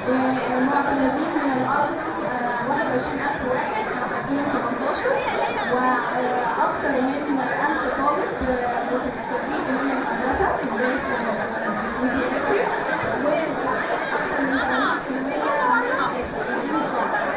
معتمدين من الارض 21000 واحد سنه 2018 واكثر من 1000 طالب متخرجين من المدرسه مدارس سويدي الكتريك واكثر من 80% من الخريجين طالب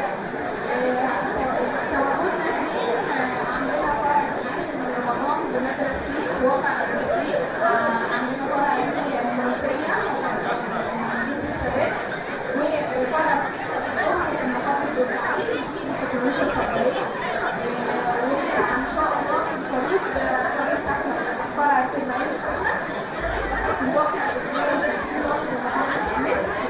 تواجدنا فين عندنا فرع في العاشر من رمضان بمدرستين واقع مدرستين عندنا فرع في المنوفيه مدينه السادات وفرع في محافظه بورسعيد في التكنولوجيا التطبيقيه وان شاء الله في القريب هنفتح فرع في العين السخنه واقع 160 طالب من محافظه مصر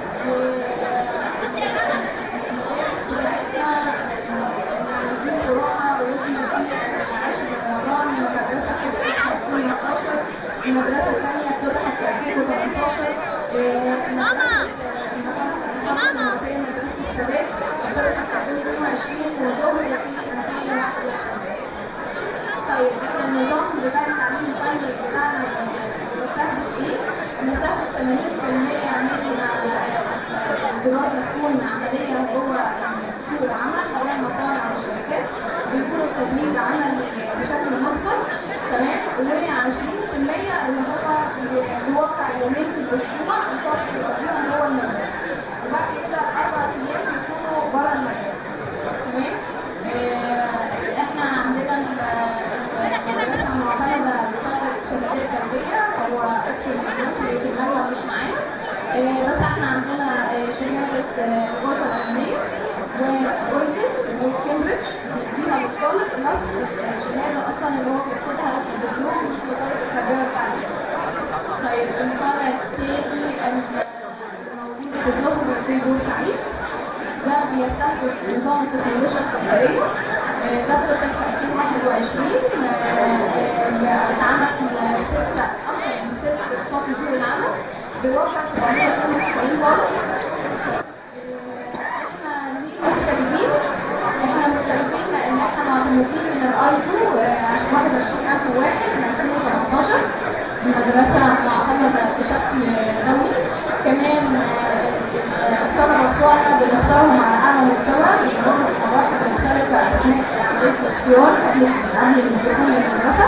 المدارس بتاعتنا موجودين فروعها وفي في عاشر رمضان مدرسة فتحت في 2012 المدرسة الثانية فتحت في 2018 ماما ماما في مدرسة السادات فتحت في 2022 وظهر في 2021 طيب احنا النظام بتاع التعليم الفني بتاعنا بنستهدف ايه؟ بنستهدف 80% من الدراسة تكون عملية جوه سوق العمل جوه المصانع والشركات بيكون التدريب عملي بشكل مجبر تمام و20% اللي هو بيوقع يومين في الاسبوع الطالب بيقضيهم جوه المدرسة وبعد كده اربع ايام بيكونوا بره المدرسة تمام آه، احنا عندنا المدرسة معتمدة بثلاث شهادات تربية هو اكشن دلوقتي في المنوى مش معانا آه، بس احنا عندنا آه، شهادة آه، الغرفة الأمنية وأوريجن وكامبريدج بيديها للطالب بلس الشهادة أصلا اللي هو بياخدها كدبلوم من وزارة التربية والتعليم. طيب الفرع الثاني الموجود في الظهر في بورسعيد ده بيستهدف نظام التكنولوجيا التطبيقية آه، ده افتتح في 2021 آه، آه، اتعمل ستة أكثر من ست أقساط سوق العمل بواقع 792 طالب احنا ليه مختلفين؟ احنا مختلفين لان احنا معتمدين من الايزو 21000 واحد من 2018 المدرسة معتمدة بشكل دولي كمان الطلبة بتوعنا بنختارهم على أعلى مستوى بيمروا بمراحل مختلفة أثناء عملية الاختيار قبل قبل الدخول للمدرسة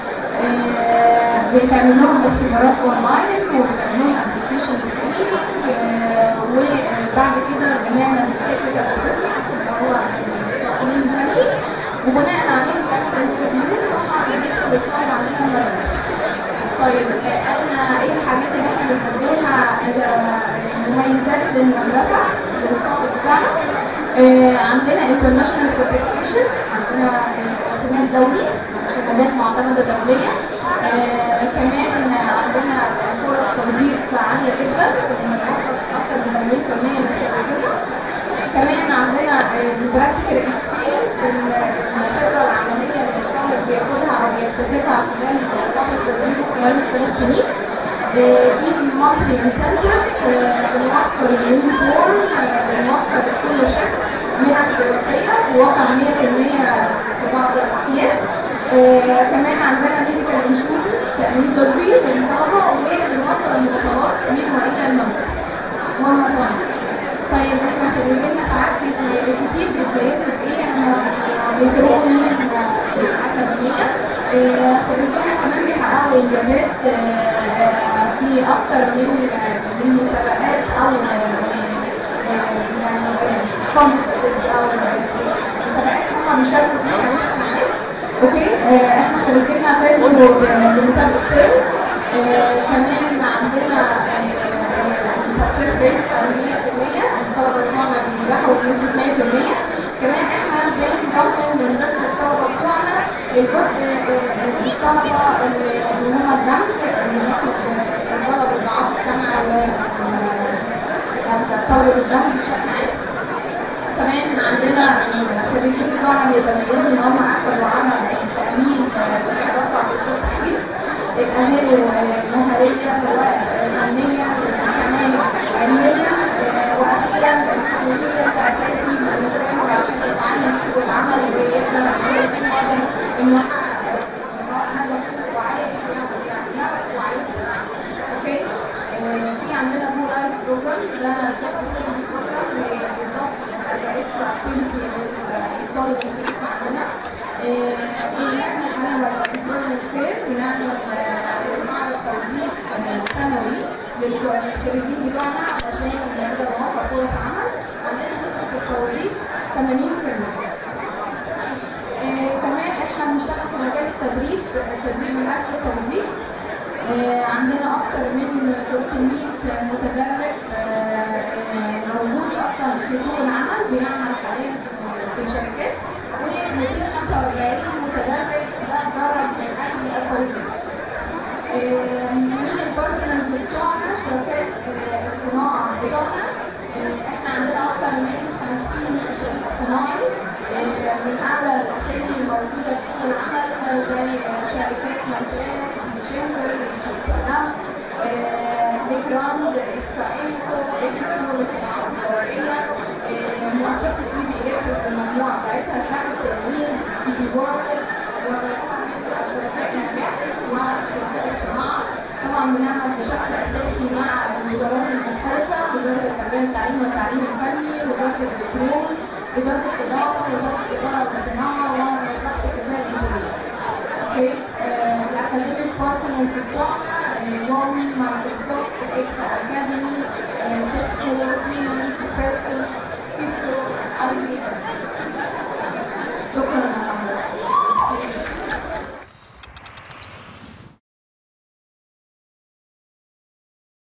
بتعمل لهم اختبارات اونلاين وبتعمل لهم ابلكيشن سكريننج وبعد كده بنعمل تكنيكال اسسمنت اللي هو التقييم الفني وبناء عليه بنعمل انترفيوز هم بيدخلوا بالطلب عندنا المدرسه. طيب احنا ايه الحاجات اللي احنا بنقدمها اذا مميزات للمدرسه للطالب بتاعنا؟ آه عندنا انترناشونال سيرتيفيكيشن عندنا اعتماد دولي شهادات معتمده دوليه آه كمان عندنا فرص توظيف عاليه جدا بنوظف اكثر من 80% من الخريجين كمان عندنا البراكتيكال اكسبيرينس الخبره العمليه اللي الطالب بياخدها او بيكتسبها خلال فتره تدريبه خلال الثلاث سنين آه في مالتي انسنتفز بنوفر اليونيفورم بنوفر السكولرشيب منح دراسيه بواقع 100% في بعض الاحيان آه كمان عندنا ميديكال انشورنس تامين طبي للطلبه وبنوفر المواصلات من والى المدرسه والمصانع. طيب احنا خريجينا ساعات في كتير بيتميزوا بايه؟ احنا بيخرجوا من الاكاديميه آه خريجينا كمان بيحققوا انجازات آه في اكتر من من مسابقات او يعني كومبيتيتيف او مسابقات هم بيشاركوا فيها بشكل عام اوكي آه احنا خريجينا فازوا بمسابقه سير آه كمان عندنا سكسس ريت 100% الطلبه بتوعنا بينجحوا بنسبه 100% كمان احنا بنضمن من ضمن الطلبه بتوعنا الجزء الطلبه اللي هم الدمج بناخد طلبه ضعاف السمع طلبه الدمج بشكل عام كمان عندنا الخريجين بتوعنا بيتميزوا ان هم اخذوا عمل تأمين ليه علاقه بالسوفت سكيلز اتأهلوا مهاريا وفنيا كمان علميا واخيرا المسؤوليه اساسي بالنسبه له عشان يتعامل في سوق العمل ويقدر يكون قادر انه يحقق هدفه وعايز يعرف وعايز اوكي في عندنا مو لايف بروجرام ده سوفت سكيلز للخريجين بتوعنا علشان نقدر نوفر فرص عمل عندنا نسبة التوظيف 80% آه، كمان احنا بنشتغل في مجال التدريب التدريب من اجل التوظيف آه، عندنا اكثر من 300 متدرب آه، آه، موجود اصلا في سوق العمل بيعمل حاليا آه، في شركات و245 متدرب ده اتدرب من اجل التوظيف آه، مين البارتنرز بتوعنا شركاء آه، الصناعه بتوعنا آه، احنا عندنا اكثر من 50 شريك صناعي آه، من اعلى الاسامي الموجوده في سوق العمل آه، زي آه، شركات مارفراك ديشندر ناس ليجراند اسكرايميكو اكسترو للصناعات الدوليه آه، مؤسسه سويدي الكتريك بالمجموعه بتاعتها اسمها ويلز تي في ووركر وغيرها من شركاء النجاح وشركاء الصناعه طبعا بنعمل بشكل اساسي مع الوزارات المختلفه وزاره التربيه والتعليم والتعليم الفني وزاره البترول وزاره التضامن وزاره التجاره والصناعه ومصلحه الكفاءه الانتاجيه. اوكي آه، الاكاديميك بارتنرز بتوعنا آه، هواوي مايكروسوفت اكتا اكاديمي آه، سيسكو سيمنز بيرسون